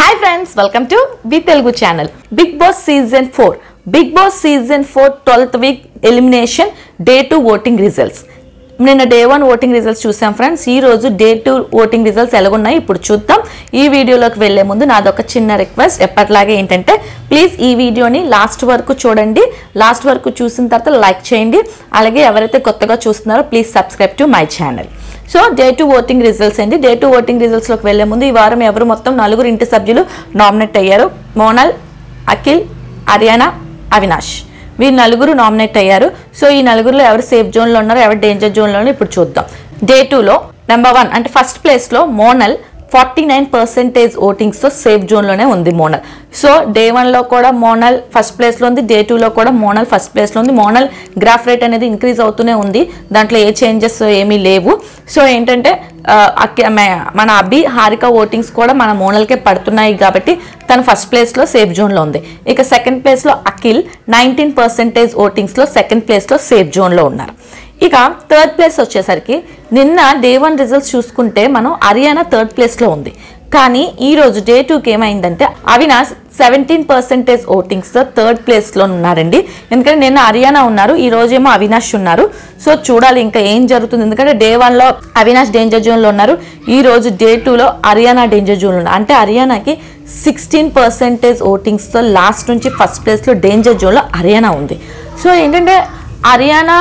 hi friends welcome to B Telugu channel Bigg Boss season four Bigg Boss season four twelfth week elimination day two voting results నిన్న day one voting results చూసాం friends ఈ రోజు day two voting results ఎలాగున్నాయి ఇప్పుడు చూద్దాం ఈ వీడియోలోకి వెళ్లే ముందు నాదొక చిన్న రిక్వెస్ట్ ఎప్పటిలాగే ఏంటంటే ప్లీజ్ ఈ వీడియోని లాస్ట్ వరకు చూడండి లాస్ట్ వరకు చూసిన తర్వాత లైక్ చేయండి అలాగే ఎవరైతే కొత్తగా చూస్తున్నారో please subscribe to my channel so day two voting results అండి డే టు ఓటింగ్ రిజల్ట్స్లోకి వెళ్లే ముందు ఈ వారం ఎవరు మొత్తం నలుగురు ఇంటి సభ్యులు నామినేట్ అయ్యారు మోనల్ అఖిల్ హర్యానా అవినాష్ వీరు నలుగురు నామినేట్ అయ్యారు సో ఈ నలుగురులో ఎవరు సేఫ్ జోన్లో ఉన్నారో ఎవరు డేంజర్ జోన్లో ఉన్నారో ఇప్పుడు చూద్దాం డే టూలో నెంబర్ వన్ అంటే ఫస్ట్ ప్లేస్లో మోనల్ ఫార్టీ నైన్ పర్సెంటేజ్ ఓటింగ్స్తో సేఫ్ జోన్లోనే ఉంది మోనల్ సో డే వన్లో కూడా మోనల్ ఫస్ట్ ప్లేస్లో ఉంది డే టూలో కూడా మోనల్ ఫస్ట్ ప్లేస్లో ఉంది మోనల్ గ్రాఫ్ రేట్ అనేది ఇంక్రీజ్ అవుతూనే ఉంది దాంట్లో ఏ చేంజెస్ ఏమీ లేవు సో ఏంటంటే ఆ, అక్క- మ- మన అభి హారిక ఓటింగ్స్ కూడా మన మోనల్కే పడుతున్నాయి కాబట్టి తను ఫస్ట్ ప్లేస్లో సేఫ్ జోన్లో ఉంది ఇక సెకండ్ ప్లేస్లో అఖిల్ నైన్టీన్ పర్సెంటేజ్ ఓటింగ్స్లో సెకండ్ ప్లేస్లో సేఫ్ జోన్లో ఉన్నారు ఇక థర్డ్ ప్లేస్ వచ్చేసరికి నిన్న డే వన్ రిజల్ట్స్ చూసుకుంటే మనం హర్యానా థర్డ్ ప్లేస్లో ఉంది కానీ ఈ రోజు డే టూకి ఏమైందంటే అవినాష్ సెవెంటీన్ పర్సెంటేజ్ ఓటింగ్స్తో థర్డ్ ప్లేస్లో ఉన్నారండి ఎందుకంటే నిన్న హర్యానా ఉన్నారు ఈ రోజేమో అవినాష్ ఉన్నారు సో చూడాలి ఇంకా ఏం జరుగుతుంది ఎందుకంటే డే వన్లో అవినాష్ డేంజర్ జోన్లో ఉన్నారు ఈ రోజు డే టూలో హర్యానా డేంజర్ జోన్లో ఉన్నారు అంటే హర్యానాకి సిక్స్టీన్ పర్సెంటేజ్ ఓటింగ్స్తో లాస్ట్ నుంచి ఫస్ట్ ప్లేస్లో డేంజర్ జోన్లో హర్యానా ఉంది సో ఏంటంటే హర్యానా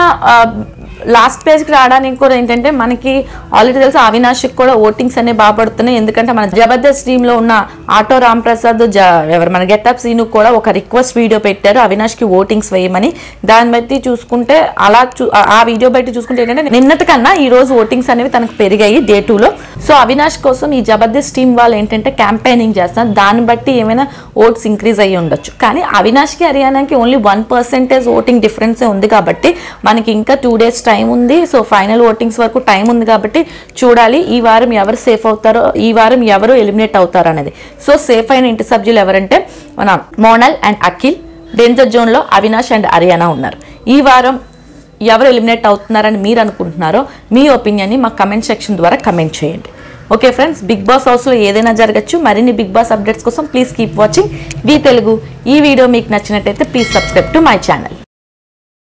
లాస్ట్ పేజ్కి రావడానికి కూడా ఏంటంటే మనకి ఆల్రెడీ తెలుసు అవినాష్కి కూడా ఓటింగ్స్ అనేవి బాగా పడుతున్నాయి ఎందుకంటే మన జబర్దస్త్ టీంలో ఉన్న ఆటో రామ్ ప్రసాద్ జ ఎవరు మన గెటప్ సీను కూడా ఒక రిక్వెస్ట్ వీడియో పెట్టారు అవినాష్కి ఓటింగ్స్ వేయమని దాన్ని బట్టి చూసుకుంటే అలా చూ ఆ- ఆ వీడియో బట్టి చూసుకుంటే ఏంటంటే నిన్నటి కన్నా ఈ రోజు ఓటింగ్స్ అనేవి తనకు పెరిగాయి డే టూలో సో అవినాష్ కోసం ఈ జబర్దస్త్ టీం వాళ్ళు ఏంటంటే క్యాంపెయినింగ్ చేస్తారు దాన్ని బట్టి ఏమైనా ఓట్స్ ఇంక్రీజ్ అయ్యి ఉండొచ్చు కానీ అవినాష్కి హర్యానాకి ఓన్లీ వన్ పర్సెంటేజ్ ఓటింగ్ డిఫరెన్సే ఉంది కాబట్టి మనకి ఇంకా టూ డేస్ టైం ఉంది సో ఫైనల్ ఓటింగ్స్ వరకు టైం ఉంది కాబట్టి చూడాలి ఈ వారం ఎవరు సేఫ్ అవుతారో ఈ వారం ఎవరు ఎలిమినేట్ అవుతారో అనేది సో సేఫ్ అయిన ఇంటి సభ్యులు ఎవరంటే మన మోనల్ అండ్ అఖిల్ డేంజర్ జోన్లో అవినాష్ అండ్ హర్యానా ఉన్నారు ఈ వారం ఎవరు ఎలిమినేట్ అవుతున్నారని మీరు అనుకుంటున్నారో మీ ఒపీనియన్ని మా కమెంట్ సెక్షన్ ద్వారా కమెంట్ చేయండి ఓకే ఫ్రెండ్స్ బిగ్ బాస్ హౌస్లో ఏదైనా జరగచ్చు మరిన్ని బిగ్ బాస్ అప్డేట్స్ కోసం please keep watching V Telugu ఈ వీడియో మీకు నచ్చినట్టయితే please subscribe to my channel